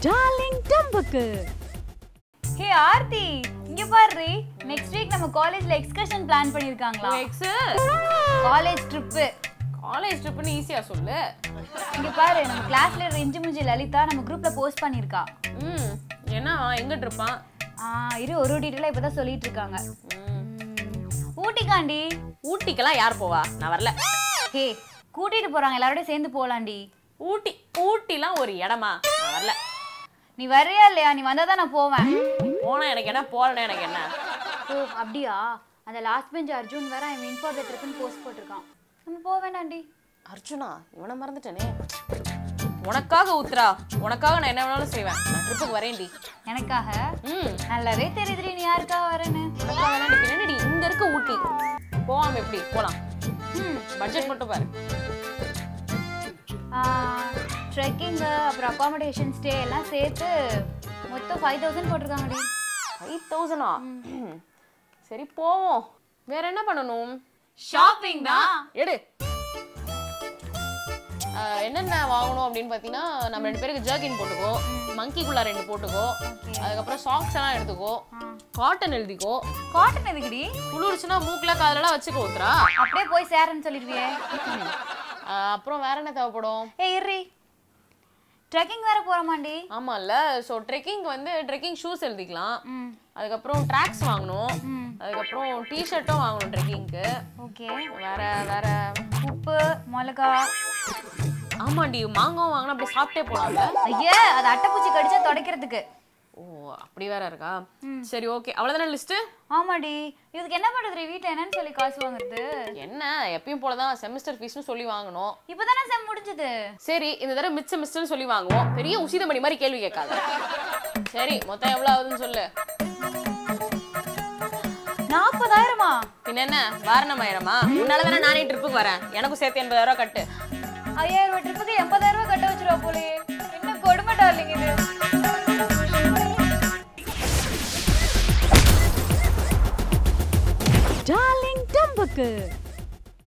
Darling டம்புக்கு ஹே ஆர்த்தி இங்க பாரு next week நம்ம காலேஜ்ல எக்ஸ்கர்ஷன் பிளான் பண்ணிருக்காங்களா எக்ஸ் காலேஜ் ட்ரிப்பு காலேஜ் ட்ரிப்னு ஈஸியா சொல்லு இங்க பாரு நம்ம கிளாஸ்ல இருக்கிற இஞ்சி முஞ்சி லலிதா நம்ம குரூப்ல போஸ்ட் பண்ணிருக்கா ம் என்ன எங்க ட்ரிப்பான் ஆ இரு ஒரு டீட்டெயிலா இப்பதான் சொல்லிட்டு இருக்காங்க ம், ஊட்டிக்காண்டி ஊட்டிக்கெல்லாம் யார் போவா நான் வரல ஹே கூட்டிட்டு போறாங்க எல்லாரோடய சேர்ந்து போலாண்டி ஊட்டி ஊட்டிலாம் ஒரு இடமா நான் வரல நீ வர்றியா இல்லையா நீ வந்தா தான் நான் போவேன் போனா எனக்கு என்ன போறேன்னா எனக்கு என்ன ஓ அப்படியா அந்த லாஸ்ட் பெஞ்ச் அர்ஜுன் வேற அவன் இன் ஃபார் த ட்ரிப்னு போஸ்ட் போட்டிருக்கான் நம்ம போக வேண்டாண்டி அர்ஜுனா இவனை மறந்துட்டேனே உனக்காக உத்ரா உனக்காக நான் என்ன வேணாலும் செய்வேன் நான் ட்ரிப்புக்கு வரேன்டி எனக்காக ம் நல்லாவே தெரியுதுடி நீ யாருக்காக வரேன்னு உனக்காக தான் நிக்கிறேன். என்னடி இங்க இருக்க ஊட்டி போவாம எப்படி போலாம் ம் பட்ஜெட் மட்டும் பாரு ட்ரெக்கிங்கு அப்புறம் அகாமடேஷன் ஸ்டே எல்லாம் சேர்த்து மொத்தம் ஃபைவ் தௌசண்ட் போட்டிருக்காங்கடி ஃபைவ் தௌசண்டா சரி போவோம் வேற என்ன பண்ணணும் ஷாப்பிங் தான் எடு ஆஹ் என்னென்ன வாங்கணும் அப்படின்னு பார்த்தீங்கன்னா நம்ம ரெண்டு பேருக்கு ஜர்கின் போட்டுக்கோ மங்கிக்குள்ள ரெண்டு போட்டுக்கோ அதுக்கப்புறம் சாக்ஸ் எல்லாம் எடுத்துக்கோ காட்டன் எழுதிக்கோ காட்டன் எதுக்குடி குளிர்ச்சுன்னா மூக்குல காதலெல்லாம் வச்சுக்கோ உத்ரா அப்படியே போய் சேரன்னு சொல்லிடுவியே ஆஹ் அப்புறம் வேற என்ன தேவைப்படும் ஏய் இர்ரி ட்ரெக்கிங் வேற போறோமாண்டி ஆமாம்ல ஸோ ட்ரெக்கிங் வந்து ட்ரெக்கிங் ஷூஸ் எழுதிக்கலாம் ம் அதுக்கப்புறம் ட்ராக்ஸ் வாங்கணும் ம் அதுக்கப்புறம் டிஷர்ட்டும் வாங்கணும் ட்ரெக்கிங்க்கு ஓகே வேற வேற உப்பு மிளகா ஆமாண்டி மாங்காவும் வாங்கினா அப்படி சாப்பிட்டே போலாம்ல ஐயா அது அட்டைப்பூச்சி கடிச்சா துடைக்கிறதுக்கு ஓ அப்படி வேற இருக்கா சரி ஓகே அவ்வளோதானே லிஸ்ட்டு ஆமாடி இதுக்கு என்ன பண்றது வீட்டில் என்னன்னு சொல்லி காசு வாங்குறது என்ன எப்பயும் போல தான் செமஸ்டர் ஃபீஸ்னு சொல்லி வாங்கணும் இப்போதானே செம் முடிஞ்சது சரி இந்த தடவை மிச்ச மிஸ்டர்னு சொல்லி வாங்குவோம் பெரிய உசிதமணி மாதிரி கேள்வி கேட்காத சரி மொத்தம் எவ்வளோ ஆகுதுன்னு சொல்லு நாற்பதாயிரமா பின்ன என்ன வாரணமாயிரமா உன்னால தானே நானே ட்ரிப்புக்கு வரேன் எனக்கும் சேர்த்து எண்பதாயிரம் ரூபா கட்டு ஐயாயிரம் ரூபாய் ட்ரிப்புக்கு எண்பதாயிரம் ரூபாய் கட்ட வச்சிருவா போலயே என்ன கொடுமை டார்லிங் இது டார்லிங் டம்புக்கு